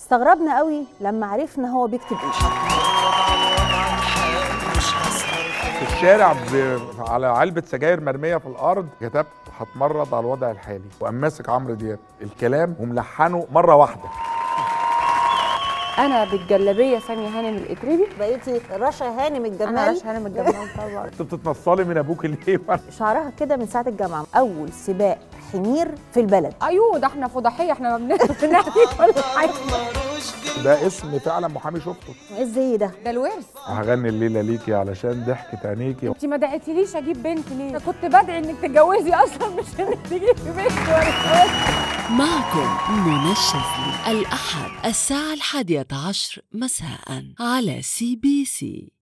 استغربنا قوي لما عرفنا هو بيكتب ايه في الشارع ب... على علبه سجاير مرميه في الارض كتبت هتمرد على الوضع الحالي وقام ماسك عمرو دياب الكلام وملحنه مره واحده انا بالجلابيه ساميه هانم الاتربي بقيتي رشا هانم انا الجمالي رش هانم الجمال طبعا انت بتتنصلي من ابوك ليه شعرها كده من ساعه الجامعه اول سباق حمير في البلد ايوه ده احنا فضحيه احنا ما بنحكي كل حاجه ده اسم فعلا محامي شفته ايه الزي ده ده الورث هغني الليله ليكي علشان ضحكه عينيكي انت ما دعيتيليش اجيب بنت ليه انا كنت بدعي انك تتجوزي اصلا مش انك تجيبي بنت ولا معكم منى الشاذلي الأحد الساعة الحادية عشر مساء على سي بي سي